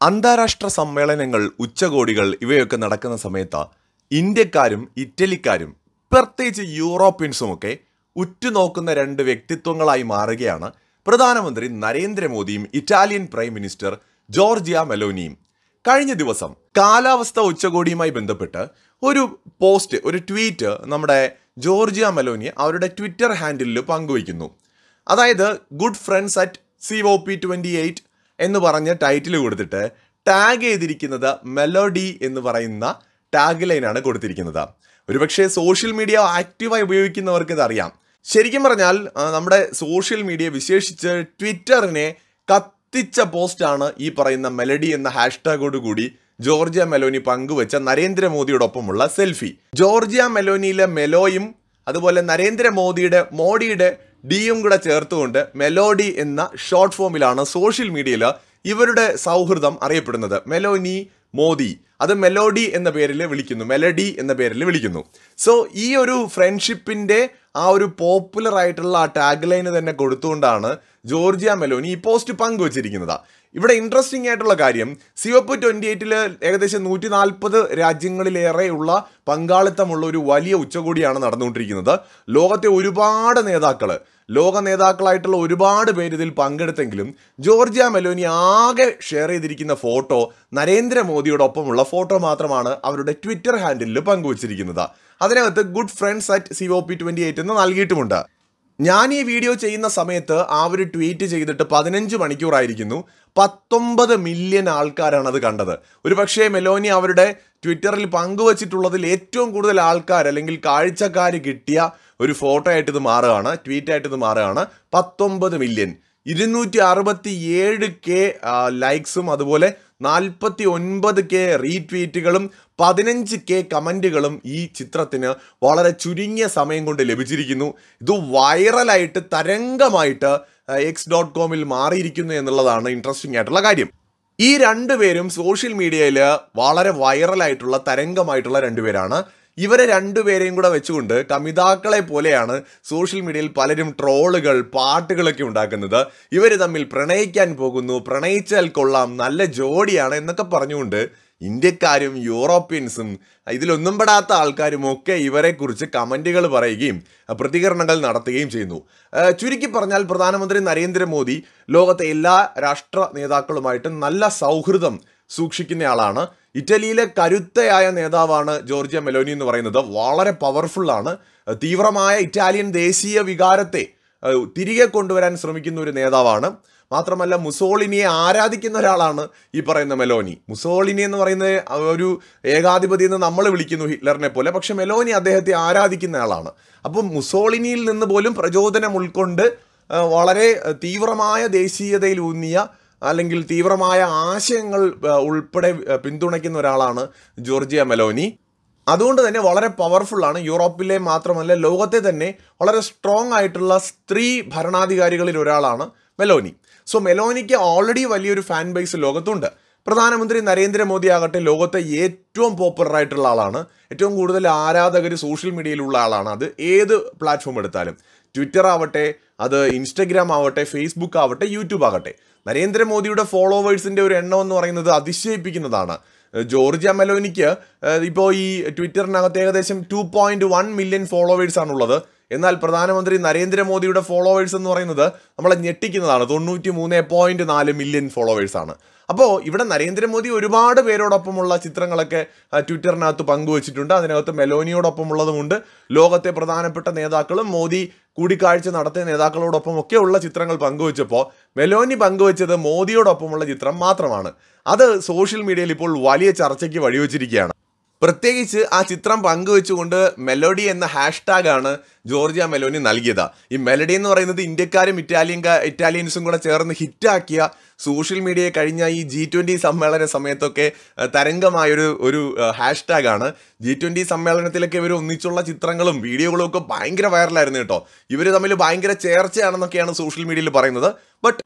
അന്താരാഷ്ട്ര സമ്മേളനങ്ങൾ ഉച്ചകോടികൾ ഇവയൊക്കെ നടക്കുന്ന സമയത്ത് ഇന്ത്യക്കാരും ഇറ്റലിക്കാരും പ്രത്യേകിച്ച് യൂറോപ്യൻസുമൊക്കെ ഉറ്റുനോക്കുന്ന രണ്ട് വ്യക്തിത്വങ്ങളായി മാറുകയാണ് പ്രധാനമന്ത്രി നരേന്ദ്രമോദിയും ഇറ്റാലിയൻ പ്രൈം മിനിസ്റ്റർ ജോർജിയ മെലോനിയും കഴിഞ്ഞ ദിവസം കാലാവസ്ഥ ഉച്ചകോടിയുമായി ബന്ധപ്പെട്ട് ഒരു പോസ്റ്റ് ഒരു ട്വീറ്റ് നമ്മുടെ ജോർജിയ മെലോനി അവരുടെ ട്വിറ്റർ ഹാൻഡിലിൽ പങ്കുവയ്ക്കുന്നു അതായത് good friends at C O P twenty eight എന്ന് പറഞ്ഞ് ടൈറ്റിൽ കൊടുത്തിട്ട് ടാഗ് ചെയ്തിരിക്കുന്നത് മെലോഡി എന്ന് പറയുന്ന ടാഗ് ലൈനാണ് കൊടുത്തിരിക്കുന്നത് ഒരുപക്ഷെ സോഷ്യൽ മീഡിയ ആക്റ്റീവായി ഉപയോഗിക്കുന്നവർക്ക് ഇത് അറിയാം ശരിക്കും പറഞ്ഞാൽ ആ, നമ്മുടെ സോഷ്യൽ മീഡിയ വിശേഷിച്ച് ട്വിറ്ററിനെ കത്തിച്ച പോസ്റ്റാണ് ഈ പറയുന്ന മെലഡി എന്ന ഹാഷ്ടാഗോട് കൂടി ജോർജിയ മെലോനി പങ്കുവച്ച നരേന്ദ്രമോദിയോടൊപ്പമുള്ള സെൽഫി ജോർജിയ മെലോനിയിലെ മെലോയും അതുപോലെ നരേന്ദ്രമോദിയുടെ മോഡിയുടെ ഡിയും കൂടെ ചേർത്തുകൊണ്ട് മെലോഡി എന്ന ഷോർട്ട് ഫോമിലാണ് സോഷ്യൽ മീഡിയയിൽ ഇവരുടെ സൗഹൃദം അറിയപ്പെടുന്നത് മെലോനി മോദി അത് മെലോഡി എന്ന പേരിൽ വിളിക്കുന്നു മെലഡി എന്ന പേരിൽ വിളിക്കുന്നു സോ ഈ ഒരു ഫ്രണ്ട്ഷിപ്പിന്റെ ആ ഒരു പോപ്പുലർ ആയിട്ടുള്ള ആ ടാഗ് ലൈന് തന്നെ കൊടുത്തുകൊണ്ടാണ് ജോർജിയ മെലോനി ഈ പോസ്റ്റ് പങ്കുവച്ചിരിക്കുന്നത് ഇവിടെ ഇൻട്രസ്റ്റിംഗ് ആയിട്ടുള്ള കാര്യം സിവപ്പ് ട്വന്റി എയ്റ്റില് ഏകദേശം നൂറ്റി നാൽപ്പത് രാജ്യങ്ങളിലേറെയുള്ള പങ്കാളിത്തമുള്ള ഒരു വലിയ ഉച്ചകോടിയാണ് നടന്നുകൊണ്ടിരിക്കുന്നത് ലോകത്തെ ഒരുപാട് നേതാക്കള് ലോക നേതാക്കളായിട്ടുള്ള ഒരുപാട് പേര് ഇതിൽ പങ്കെടുത്തെങ്കിലും ജോർജിയ മെലോനി ആകെ ഷെയർ ചെയ്തിരിക്കുന്ന ഫോട്ടോ നരേന്ദ്രമോദിയോടൊപ്പമുള്ള ഫോട്ടോ മാത്രമാണ് അവരുടെ ട്വിറ്റർ ഹാൻഡിലിൽ പങ്കുവച്ചിരിക്കുന്നത് അതിനകത്ത് good friends at C O P twenty eight എന്ന് നൽകിയിട്ടുമുണ്ട് ഞാൻ ഈ വീഡിയോ ചെയ്യുന്ന സമയത്ത് ആ ഒരു ട്വീറ്റ് ചെയ്തിട്ട് പതിനഞ്ച് മണിക്കൂറായിരിക്കുന്നു പത്തൊമ്പത് മില്യൺ ആൾക്കാരാണ് അത് കണ്ടത് ഒരു പക്ഷേ മെലോനി അവരുടെ ട്വിറ്ററിൽ പങ്കുവച്ചിട്ടുള്ളതിൽ ഏറ്റവും കൂടുതൽ ആൾക്കാർ അല്ലെങ്കിൽ കാഴ്ചക്കാർ കിട്ടിയ ഒരു ഫോട്ടോ ആയിട്ട് ഇത് മാറുകയാണ് ട്വീറ്റ് ആയിട്ട് ഇത് മാറുകയാണ് പത്തൊമ്പത് മില്യൺ ഇരുന്നൂറ്റി അറുപത്തി ഏഴ് കെ ലൈക്സും അതുപോലെ നാൽപ്പത്തി ഒൻപത് കെ റീട്വീറ്റുകളും പതിനഞ്ച് കെ കമൻറ്റുകളും ഈ ചിത്രത്തിന് വളരെ ചുരുങ്ങിയ സമയം കൊണ്ട് ലഭിച്ചിരിക്കുന്നു ഇത് വൈറലായിട്ട് തരംഗമായിട്ട് എക്സ് ഡോട്ട് കോമിൽ മാറിയിരിക്കുന്നു എന്നുള്ളതാണ് ഇൻട്രസ്റ്റിംഗ് ആയിട്ടുള്ള കാര്യം ഈ രണ്ടുപേരും സോഷ്യൽ മീഡിയയിൽ വളരെ വൈറലായിട്ടുള്ള തരംഗമായിട്ടുള്ള രണ്ടുപേരാണ് ഇവരെ രണ്ടുപേരെയും കൂടെ വെച്ചുകൊണ്ട് കമിതാക്കളെ പോലെയാണ് സോഷ്യൽ മീഡിയയിൽ പലരും ട്രോളുകൾ പാട്ടുകളൊക്കെ ഉണ്ടാക്കുന്നത് ഇവർ തമ്മിൽ പ്രണയിക്കാൻ പോകുന്നു പ്രണയിച്ചാൽ കൊള്ളാം നല്ല ജോഡിയാണ് എന്നൊക്കെ പറഞ്ഞുകൊണ്ട് ഇന്ത്യക്കാരും യൂറോപ്യൻസും ഇതിലൊന്നും പെടാത്ത ആൾക്കാരും ഒക്കെ ഇവരെക്കുറിച്ച് കമൻറ്റുകൾ പറയുകയും പ്രതികരണങ്ങൾ നടത്തുകയും ചെയ്യുന്നു ആ, ചുരുക്കി പറഞ്ഞാൽ പ്രധാനമന്ത്രി നരേന്ദ്രമോദി ലോകത്തെ എല്ലാ രാഷ്ട്ര നേതാക്കളുമായിട്ടും നല്ല സൗഹൃദം സൂക്ഷിക്കുന്നയാളാണ് ഇറ്റലിയിലെ കരുത്തയായ നേതാവാണ് ജോർജിയ മെലോനി എന്ന് പറയുന്നത് വളരെ പവർഫുൾ ആണ് തീവ്രമായ ഇറ്റാലിയൻ ദേശീയ വികാരത്തെ ഏഹ്, തിരികെ കൊണ്ടുവരാൻ ശ്രമിക്കുന്ന ഒരു നേതാവാണ് മാത്രമല്ല മുസോളിനിയെ ആരാധിക്കുന്ന ഒരാളാണ് ഈ പറയുന്ന മെലോനി മുസോളിനി എന്ന് പറയുന്നത് ഒരു ഏകാധിപതി എന്ന് നമ്മൾ വിളിക്കുന്നു ഹിറ്റ്ലറിനെ പോലെ പക്ഷെ മെലോനി അദ്ദേഹത്തെ ആരാധിക്കുന്ന ആളാണ് അപ്പം മുസോളിനിയിൽ നിന്ന് പോലും പ്രചോദനം ഉൾക്കൊണ്ട് ആ, വളരെ തീവ്രമായ ദേശീയതയിൽ ഊന്നിയ അല്ലെങ്കിൽ തീവ്രമായ ആശയങ്ങൾ ആ, ഉൾപ്പെടെ ആ, പിന്തുണയ്ക്കുന്ന ഒരാളാണ് ജോർജിയ മെലോനി അതുകൊണ്ട് തന്നെ വളരെ പവർഫുൾ ആണ് യൂറോപ്പിലെ മാത്രമല്ല ലോകത്തെ തന്നെ വളരെ സ്ട്രോങ് ആയിട്ടുള്ള സ്ത്രീ ഭരണാധികാരികളിൽ ഒരാളാണ് മെലോനി സോ മെലോനിക്ക് ഓൾറെഡി വലിയൊരു ഫാൻ ബേസ് ലോകത്തുണ്ട് പ്രധാനമന്ത്രി നരേന്ദ്രമോദി ആകട്ടെ ലോകത്തെ ഏറ്റവും പോപ്പുലർ ആയിട്ടുള്ള ആളാണ് ഏറ്റവും കൂടുതൽ ആരാധകർ സോഷ്യൽ മീഡിയയിലുള്ള ആളാണ് അത് ഏത് പ്ലാറ്റ്ഫോം എടുത്താലും ട്വിറ്റർ ആവട്ടെ അത് ഇൻസ്റ്റഗ്രാം ആവട്ടെ ഫേസ്ബുക്ക് ആവട്ടെ യൂട്യൂബ് ആകട്ടെ നരേന്ദ്രമോദിയുടെ ഫോളോവേഴ്സിന്റെ ഒരു എണ്ണം എന്ന് പറയുന്നത് അതിശയിപ്പിക്കുന്നതാണ് ഏഹ് ജോർജിയ മെലോനിക്ക് ഇപ്പോൾ ഈ ട്വിറ്ററിനകത്ത് ഏകദേശം two point one million followers ആണുള്ളത് എന്നാൽ പ്രധാനമന്ത്രി നരേന്ദ്രമോദിയുടെ ഫോളോവേഴ്സ് എന്ന് പറയുന്നത് നമ്മളെ ഞെട്ടിക്കുന്നതാണ് തൊണ്ണൂറ്റി മൂന്ന് പോയിന്റ് നാല് മില്യൺ ഫോളോവേഴ്സ് ആണ് അപ്പോൾ ഇവിടെ നരേന്ദ്രമോദി ഒരുപാട് പേരോടൊപ്പമുള്ള ചിത്രങ്ങളൊക്കെ ആ, ട്വിറ്ററിനകത്ത് പങ്കുവച്ചിട്ടുണ്ട് അതിനകത്ത് മെലോനിയോടൊപ്പമുള്ളതുമുണ്ട് ലോകത്തെ പ്രധാനപ്പെട്ട നേതാക്കളും മോദി കൂടിക്കാഴ്ച നടത്തിയ നേതാക്കളോടൊപ്പം ഒക്കെ ഉള്ള ചിത്രങ്ങൾ പങ്കുവച്ചപ്പോൾ മെലോനി പങ്കുവച്ചത് മോദിയോടൊപ്പമുള്ള ചിത്രം മാത്രമാണ് അത് സോഷ്യൽ മീഡിയയിൽ ഇപ്പോൾ വലിയ ചർച്ചയ്ക്ക് വഴിവെച്ചിരിക്കുകയാണ് പ്രത്യേകിച്ച് ആ ചിത്രം പങ്കുവെച്ചുകൊണ്ട് മെലോഡി എന്ന ഹാഷ്ടാഗ് ആണ് ജോർജിയ മെലോനി നൽകിയത് ഈ മെലഡി എന്ന് പറയുന്നത് ഇന്ത്യക്കാരും ഇറ്റാലിയൻ ഇറ്റാലിയൻസും കൂടെ ചേർന്ന് ഹിറ്റാക്കിയ സോഷ്യൽ മീഡിയയെ കഴിഞ്ഞ ഈ ജി ട്വൻ്റി സമ്മേളന സമയത്തൊക്കെ അഹ്, തരംഗമായൊരു ഒരു ഹാഷ്ടാഗ് ആണ് ജി ട്വൻ്റി സമ്മേളനത്തിലൊക്കെ ഇവർ ഒന്നിച്ചുള്ള ചിത്രങ്ങളും വീഡിയോകളും ഒക്കെ ഭയങ്കര വൈറലായിരുന്നു കേട്ടോ ഇവർ തമ്മിൽ ഭയങ്കര ചേർച്ചയാണെന്നൊക്കെയാണ് സോഷ്യൽ മീഡിയയിൽ പറയുന്നത് ബട്ട്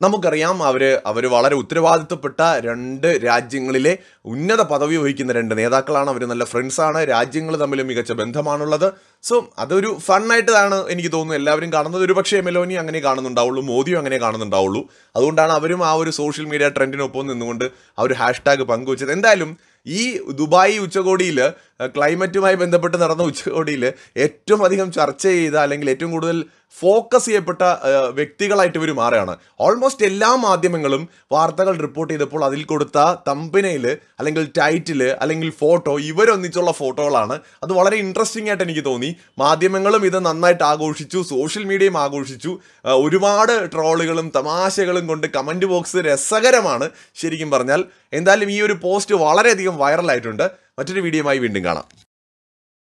നമുക്കറിയാം അവർ അവർ വളരെ ഉത്തരവാദിത്തപ്പെട്ട രണ്ട് രാജ്യങ്ങളിലെ ഉന്നത പദവി വഹിക്കുന്ന രണ്ട് നേതാക്കളാണ് അവർ നല്ല ഫ്രണ്ട്സാണ് രാജ്യങ്ങൾ തമ്മിൽ മികച്ച ബന്ധമാണുള്ളത് സോ അതൊരു ഫണ്ണായിട്ടാണ് എനിക്ക് തോന്നുന്നത് എല്ലാവരും കാണുന്നത് ഒരു പക്ഷേ മെലോനി അങ്ങനെ കാണുന്നുണ്ടാവുള്ളൂ മോദിയും അങ്ങനെ കാണുന്നുണ്ടാവുള്ളൂ അതുകൊണ്ടാണ് അവരും ആ ഒരു സോഷ്യൽ മീഡിയ ട്രെൻഡിനൊപ്പം നിന്നുകൊണ്ട് ആ ഒരു ഹാഷ്ടാഗ് പങ്കുവച്ചത് എന്തായാലും ഈ ദുബായ് ഉച്ചകോടിയിൽ ക്ലൈമറ്റുമായി ബന്ധപ്പെട്ട് നടന്ന ഉച്ചകോടിയിൽ ഏറ്റവും അധികം ചർച്ച ചെയ്ത അല്ലെങ്കിൽ ഏറ്റവും കൂടുതൽ ഫോക്കസ് ചെയ്യപ്പെട്ട ആ, വ്യക്തികളായിട്ട് ഇവർ മാറുകയാണ് ഓൾമോസ്റ്റ് എല്ലാ മാധ്യമങ്ങളും വാർത്തകൾ റിപ്പോർട്ട് ചെയ്തപ്പോൾ അതിൽ കൊടുത്ത തമ്പിനയിൽ അല്ലെങ്കിൽ ടൈറ്റിൽ അല്ലെങ്കിൽ ഫോട്ടോ ഇവരൊന്നിച്ചുള്ള ഫോട്ടോകളാണ് അത് വളരെ ഇൻട്രസ്റ്റിംഗ് ആയിട്ട് എനിക്ക് തോന്നി മാധ്യമങ്ങളും ഇത് നന്നായിട്ട് ആഘോഷിച്ചു സോഷ്യൽ മീഡിയയും ആഘോഷിച്ചു ആ, ഒരുപാട് ട്രോളുകളും തമാശകളും കൊണ്ട് കമൻറ്റ് ബോക്സ് രസകരമാണ് ശരിക്കും പറഞ്ഞാൽ എന്തായാലും ഈ ഒരു പോസ്റ്റ് വളരെയധികം വൈറലായിട്ടുണ്ട് മറ്റൊരു വീഡിയോയുമായി വീണ്ടും കാണാം